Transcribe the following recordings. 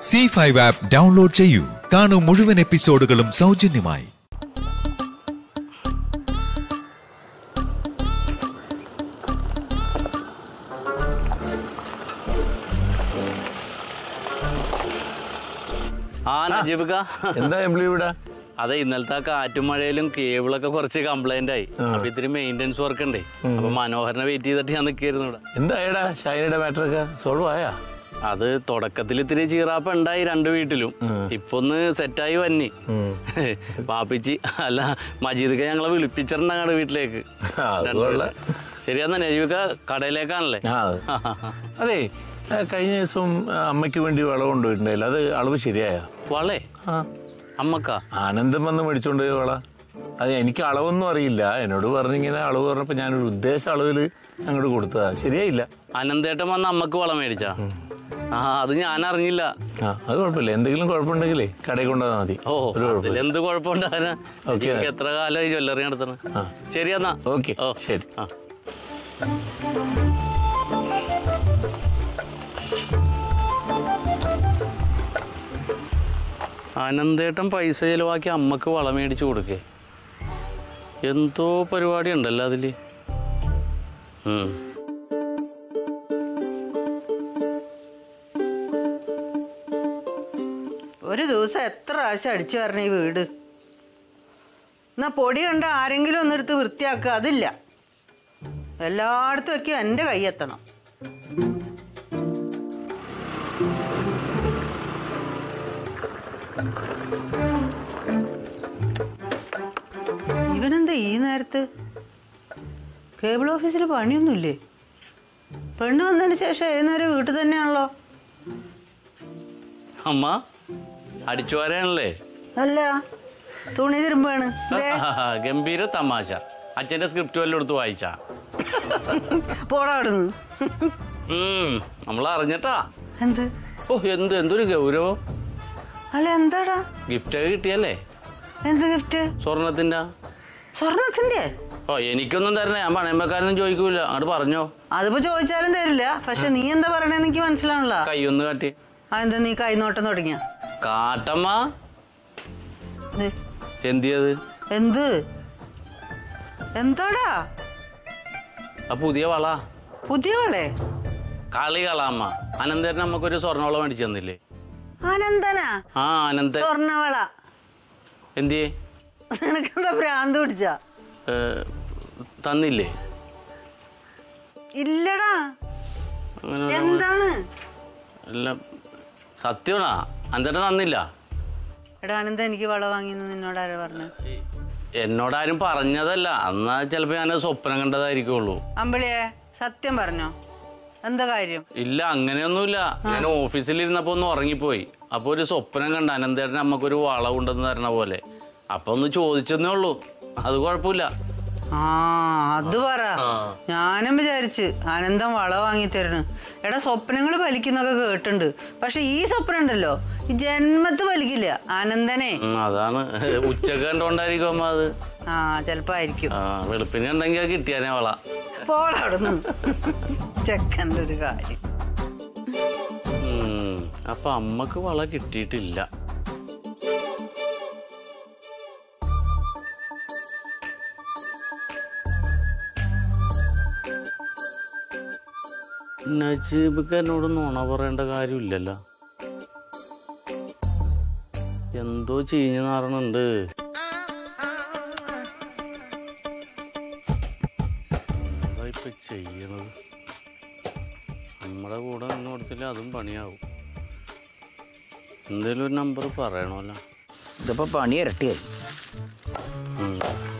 C five app download ചെയ്യൂ കാണൂ മുഴുവൻ എപ്പിസോഡുകളും സൗജന്യമായി ആ നജീബിക്ക എന്താ എംപ്ലി ഇവിടെ അതെ ഇന്നലത്തെ ആ കാറ്റും മഴയിലും കേബിളൊക്കെ കുറച്ച് കംപ്ലൈന്റ് ആയി അപ്പൊ ഇത്തിരി മെയിൻ്റെനൻസ് വർക്ക് ഉണ്ടേ അപ്പൊ മനോഹരനെ വെയിറ്റ് ചെയ്തിട്ട് ഞാൻ നിൽക്കായിരുന്നു ഇവിടെ എന്താ ഏടാ ഷൈനയുടെ മാറ്ററൊക്കെ സോൾവ് ആയാ അത് തുടക്കത്തിൽ ഇത്തിരി ചീറാപ്പ് ഉണ്ടായി രണ്ട് വീട്ടിലും ഇപ്പൊ ഒന്ന് സെറ്റായി വന്നി പാപ്പിച്ചി അല്ല മജീദ് ഞങ്ങളെ വിളിപ്പിച്ചിട്ടുണ്ടാണ് വീട്ടിലേക്ക് ആ, അത് രണ്ട് കൊള്ളാം. ശരിയാ നജീബിക്ക കടയിലേക്കാണല്ലേ ആ അതെ ആ, കഴിഞ്ഞ ദിവസം ആ, അമ്മയ്ക്ക് വേണ്ടി വളം കൊണ്ടുപോയിട്ടുണ്ടായില്ല അത് അളവ് ശരിയായ വളേ ആ അമ്മക്ക ആനന്ദം വന്ന് മേടിച്ചോണ്ട് പോയ വള അത് എനിക്ക് അളവൊന്നും അറിയില്ല എന്നോട് പറഞ്ഞിങ്ങനെ അളവ് പറഞ്ഞപ്പോൾ ഞാനൊരു ഉദ്ദേശ അളവിൽ അങ്ങോട്ട് കൊടുത്തതാ ശരിയായില്ല അനന്തേട്ടൻ വന്ന് അമ്മക്ക് വളം മേടിച്ചാ ആ അത് ഞാൻ അറിഞ്ഞില്ല ആ അത് കുഴപ്പമില്ല എന്തെങ്കിലും കുഴപ്പമുണ്ടെങ്കിലേ കടയിൽ കൊണ്ടുവന്നാൽ മതി ഓ ഒരു കുഴപ്പമില്ല അതിലെന്ത് കുഴപ്പമുണ്ടാകാനാ ഓക്കേ. എനിക്ക് എത്ര കാലമായി ജ്വല്ലറി നടത്തണം ആ. ശരി എന്നാ ഓക്കെ ഓ ശരി ആ അനന്തേട്ടൻ പൈസ ചെലവാക്കി അമ്മക്ക് വളം മേടിച്ചു കൊടുക്കേ എന്തോ പരിപാടി ഉണ്ടല്ലോ അതില് ഉം. ഒരു ദിവസം എത്ര പ്രാവശ്യം അടിച്ചു വരണ ഈ വീട് എന്നാ പൊടി കണ്ട ആരെങ്കിലും ഒന്നെടുത്ത് വൃത്തിയാക്കുക അതില്ല എല്ലായിടത്തും ഒക്കെ എൻ്റെ കൈയെത്തണം ഇവനെന്താ ഈ നേരത്ത് കേബിൾ ഓഫീസിൽ പണിയൊന്നുമില്ലേ പെണ്ണ് വന്നതിന് ശേഷം ഏത് നേരം വീട്ടിൽ തന്നെയാണല്ലോ അമ്മ അടിച്ചു വരാണല്ലേ അല്ല തുണി തിരുമ്പാണ് ദേ, ഗംഭീര തമാശ അച്ഛന്റെ സ്ക്രിപ്റ്റ് വല്ലതും എടുത്ത് വായിച്ചാ പോടാ അവിടുന്ന് നമ്മൾ അറിഞ്ഞിട്ടാ എന്ത് ഓ എന്ത് എന്തൊരു ഗൗരവം അല്ല എന്താടാ ഗിഫ്റ്റ് ഒക്കെ കിട്ടിയല്ലേ എന്ത് ഗിഫ്റ്റ് സ്വർണത്തിന്റെ സ്വർണത്തിന്റെ ഓ എനിക്കൊന്നും തരണേ ഞാൻ പണയമ്പക്കാരനും ചോദിക്കൂല അങ്ങോട്ട് പറഞ്ഞോ അതിപ്പോ ചോദിച്ചാലും തരില്ല പക്ഷെ നീ എന്താ പറയണെന്ന് എനിക്ക് മനസ്സിലാവണല്ലോ കൈയൊന്ന് കാട്ടി അതെന്താ നീ കൈനോട്ടം തുടങ്ങിയ കാട്ടമ്മ എന്തിയത് എന്ത് എന്താടാ ആ പുതിയ വള പുതിയ വളെ കളി കളാമ്മ അനന്തേരൻ നമുക്കൊരു സ്വർണ്ണവള മേടിച്ചു തന്നില്ലേ ആനന്ദനാ ആ അനന്ത സ്വർണവള എന്തിയേ നിനക്കെന്താ ഭ്രാന്ത് പിടിച്ച ഏ, തന്നില്ലേ ഇല്ലടാ അങ്ങനെ എന്താണ് അല്ല സത്യമാണാ അനന്തേട്ടൻ തന്നില്ല എടാ ആനന്ദ എനിക്ക് വള വാങ്ങിയെന്ന് നിന്നോട് ആരാ പറഞ്ഞു എന്നോടാരും പറഞ്ഞതല്ല എന്നാ ചിലപ്പോ ഞാൻ സ്വപ്നം കണ്ടതായിരിക്കുള്ളൂ അമ്പിളിയെ സത്യം പറഞ്ഞോ എന്താ കാര്യം ഇല്ല അങ്ങനെയൊന്നുമില്ല ഞാൻ ഓഫീസിലിരുന്നപ്പോ ഒന്ന് ഉറങ്ങിപ്പോയി അപ്പൊ ഒരു സ്വപ്നം കണ്ട അനന്തേട്ടൻ അമ്മക്കൊരു വള ഉണ്ടെന്ന് തരണ പോലെ അപ്പൊ ഒന്ന് ചോദിച്ചെന്നേ ഉള്ളൂ അത് കുഴപ്പമില്ല ആ അത് പറ ഞാനും വിചാരിച്ച് ആനന്ദം വള വാങ്ങി തരുന്നു എടാ സ്വപ്നങ്ങൾ വലിക്കുന്നൊക്കെ കേട്ടിട്ടുണ്ട് പക്ഷെ ഈ സ്വപ്നം ഉണ്ടല്ലോ ഈ ജന്മത്ത് വലിക്കില്ല ആനന്ദനെ ഉം, അതാണ് ഉച്ചക്ക് കണ്ടോണ്ടായിരിക്കും അമ്മ അത് ആ ചെലപ്പോ ആയിരിക്കും ആ വെളുപ്പിന് ഉണ്ടെങ്കിൽ അത് കിട്ടിയാനേ വള പോളവിടുന്ന് ചെക്കൻ്റെ ഒരു കാര്യം ഉം, അപ്പൊ അമ്മക്ക് വള കിട്ടിയിട്ടില്ല നജീബിക്ക് എന്നോട് നുണ പറയേണ്ട കാര്യമില്ലല്ലോ എന്തോ ചീഞ്ഞു നാറണുണ്ട് എന്താ ഇപ്പൊ ചെയ്യണത് നമ്മുടെ കൂടെ നിന്ന് കൊടുത്തില്ല അതും പണിയാവും എന്തേലും ഒരു നമ്പർ പറയണമല്ലോ ഇതിപ്പോ പണി ഇരട്ടിയായി ഉം.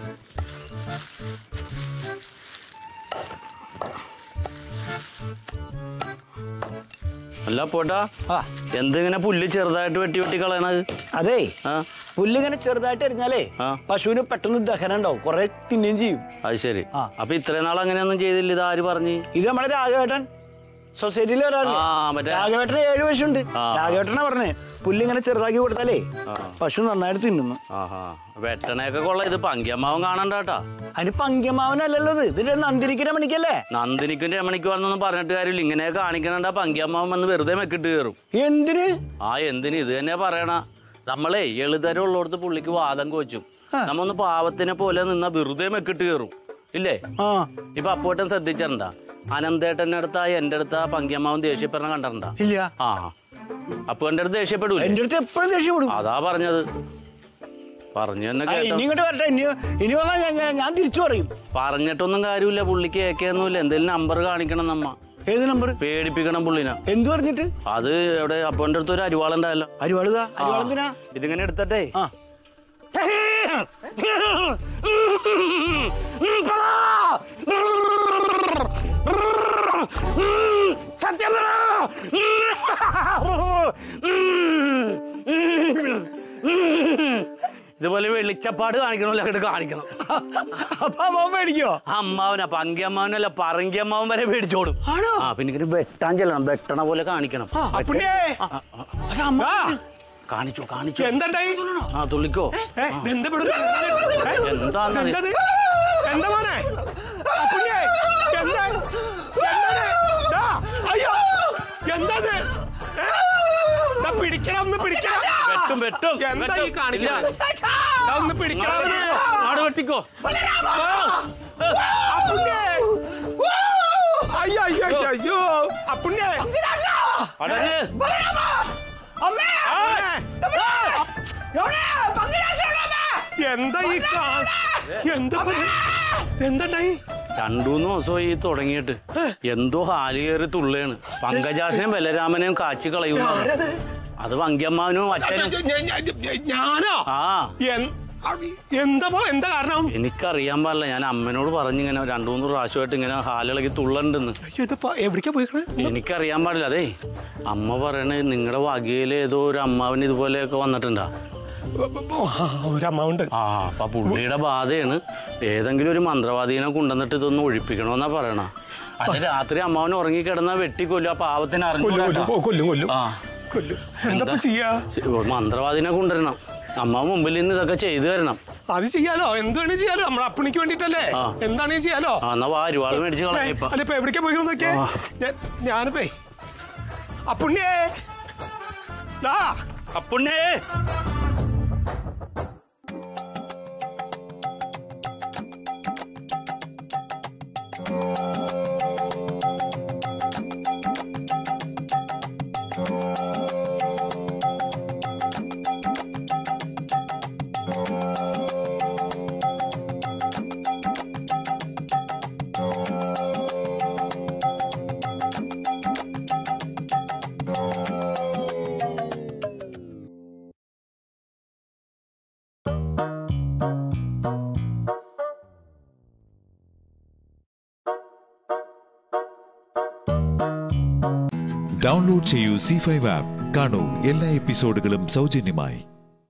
അല്ല പോട്ടാ ആ എന്തിങ്ങനെ പുല്ല് ചെറുതായിട്ട് വെട്ടി വെട്ടി കളയണത് അതേ ആ പുല്ലിങ്ങനെ ചെറുതായിട്ട് എറിഞ്ഞാലേ ആ. പശുവിന് പെട്ടെന്ന് ദഹനം ഉണ്ടാവും കുറെ തിന്നുകയും ചെയ്യും അത് ശരി ആ. അപ്പൊ ഇത്രയും നാൾ അങ്ങനെയൊന്നും ചെയ്തില്ല ഇത് ആര് പറഞ്ഞു ഇത് നമ്മുടെ രാഘവേട്ടൻ സൊസൈറ്റിയിൽ ഒരാളില്ലേ ആ, മറ്റേ- രാഘവേട്ടന് ഏഴ് പശുണ്ട് ആ. രാഘവേട്ടനാ പറഞ്ഞേ പുല്ല് ഇങ്ങനെ ചെറുതാക്കി കൊടുത്താലേ പശു നന്നായിട്ട് തിന്നുന്നു ആഹാ വെട്ടണയൊക്കെ കൊള്ളാം ഇത് പങ്കിയമ്മാവൻ കാണണ്ട കേട്ടാ അതിന് പങ്കിയമ്മാവനല്ലല്ലോ ഇത് ഇതിന്റെ നന്ദിരിക്കുന്ന മണിക്കല്ലേ നന്ദിനിക്കും രമണിക്കും വന്നൊന്നും പറഞ്ഞിട്ട് കാര്യമില്ല ഇങ്ങനെ കാണിക്കണണ്ട പങ്കിയമ്മാവൻ വന്ന് വെറുതെ മെക്കിട്ട് കയറും എന്തിന് ആ എന്തിന് ഇത് തന്നെ പറയണ നമ്മളെ എളുതരം ഉള്ളടത്ത് പുള്ളിക്ക് വാദം കോച്ചും നമ്മൊന്ന് പാവത്തിനെ പോലെ നിന്നാ വെറുതെ മെക്കിട്ട് കയറും ഇല്ലേ ആ ഇപ്പൊ അപ്പോട്ടൻ ശ്രദ്ധിച്ചിട്ടുണ്ടാ അനന്തേട്ടന്റെ അടുത്താ എന്റെ അടുത്താ പങ്കിയമ്മാവൻ ദേഷ്യപ്പെടണം കണ്ടിട്ടുണ്ടാ ഇല്ല ആ അപ്പൊ എന്റെ അടുത്ത് ദേഷ്യപ്പെടൂലേ എന്റെ അടുത്ത് എപ്പോഴും ദേഷ്യപ്പെടും അതാ പറഞ്ഞത് പറഞ്ഞു തന്നെ ആ, കേട്ടോ ഇനി ഇങ്ങോട്ട് വരട്ടെ ഇനി ഇനി വന്നാൽ ഞാൻ- ഞാൻ- ഞാൻ തിരിച്ചു പറയും പറഞ്ഞിട്ടൊന്നും കാര്യമില്ല പുള്ളിക്ക് ഏക്കൊന്നുമില്ല എന്തെങ്കിലും നമ്പർ കാണിക്കണം നമ്മ ഏത് നമ്പർ പേടിപ്പിക്കണം പുള്ളിനെ എന്തു പറഞ്ഞിട്ട് അത് എവിടെ അപ്പോന്റെ അടുത്ത് ഒരു അരിവാളുണ്ടായല്ലോ അരിവാളുതാ അരിവാളെന്തിനാ ഇതിങ്ങനെ എടുത്തട്ടെ ആ ഇതുപോലെ വെളിച്ചപ്പാട് കാണിക്കണമല്ലോ അങ്ങോട്ട് കാണിക്കണം അപ്പൊ അമ്മ മേടിക്കോ അമ്മാവനാ പങ്കിയമ്മാവനല്ല പറങ്കിയമ്മാവൻ വരെ പേടിച്ചോടും ആണോ? ആ പിന്നെ ഇങ്ങനെ വെട്ടാൻ ചെല്ലണം വെട്ടണ പോലെ കാണിക്കണം അപ്പുണ്ണിയേ അത് അമ്മ ആ, കാണിച്ചോ കാണിച്ചോ എന്താണ്ടായി ആ തുള്ളിക്കോ ഏ, എന്താ ഇവിടുത്തെ? ഏ, എന്താന്നറിയ- എന്തത്? എന്താ മോനെ അപ്പുണ്ണിയേ എന്താ എന്താണ്? ദാ, അയ്യോ എന്താത് ഏ? ദാ പിടിക്കണം ഒന്ന് പിടിക്കണം വെട്ടും വെട്ടും എന്താ ഈ വെട്ടും. കാണിക്കണത്? ഇല്ല. ദാ ഒന്ന് പിടിക്കണം അവനെ. ആട് വെട്ടിക്കോ അപ്പുണ്ണിയേ അയ്യോ അയ്യോ അയ്യോ, അയ്യോ അപ്പുണ്ണിയേ അടങ്ങ് അമ്മേ എന്താ ഈ കാ- എന്താ എന്തായി രണ്ടൂന്ന് ദിവസമായി ഈ തുടങ്ങിയിട്ട് എന്തോ ഹാല് കയറി തുള്ളയാണ് പങ്കജാസിനെയും ബലരാമനെയും കാച്ചി കളയുന്നു അത് പങ്കിയമ്മാവനും അച്ഛനും ഞാനോ ആ എൻ- എന്താ പോ എന്താ കാരണം എനിക്കറിയാൻ പാടില്ല ഞാൻ അമ്മനോട് പറഞ്ഞിങ്ങനെ രണ്ടു മൂന്ന് പ്രാവശ്യമായിട്ട് ഇങ്ങനെ ഹാലിളകി തുള്ളണ്ടെന്ന് ഇതിപ്പോ എവിടേക്കാ പോയിക്കണേ എനിക്കറിയാൻ പാടില്ല അതേ അമ്മ പറയണേ നിങ്ങളുടെ വകയില് ഏതോ ഒരു അമ്മാവന് ഇതുപോലെയൊക്കെ വന്നിട്ടുണ്ടാ ഒരു അമൗണ്ട് ആ അപ്പൊ പുള്ളിയുടെ ബാധയാണ് ഏതെങ്കിലും ഒരു മന്ത്രവാദീനെ കൊണ്ടുവന്നിട്ട് ഇതൊന്ന് ഒഴിപ്പിക്കണമെന്നാ പറയണ അത് രാത്രി അമ്മാവൻ ഉറങ്ങിക്കിടന്നാ വെട്ടിക്കൊല്ലും ആ പാവത്തിന് കൊല്ലും അറിഞ്ഞു കൊല്ലും കൊല്ലും കൊല്ലും ആ കൊല്ലും എന്താ ചെയ്യാ ഒരു മന്ത്രവാദിനെ കൊണ്ടുവരണം അമ്മ മുമ്പിൽ നിന്ന് ഇതൊക്കെ ചെയ്തു തരണം അത് ചെയ്യാലോ എന്ത് വേണേ ചെയ്യാലോ നമ്മളെ അപ്പണിക്ക് വേണ്ടിട്ടല്ലേ ആ. എന്താണ് ചെയ്യാലോ ആ എന്നാ വാ ഒരുപാട് മേടിച്ച് കളയാം ഇപ്പൊ അല്ല ഇപ്പൊ എവിടേക്കാ പോയിക്കണ നോക്കിയേ ആ. ഞാൻ- ഞാനിപ്പേ അപ്പുണ്ണിയേ ദാ അപ്പുണ്ണേ ഡൗൺലോഡ് ചെയ്യൂ സി ഫൈവ് ആപ്പ് കാണൂ എല്ലാ എപ്പിസോഡുകളും സൗജന്യമായി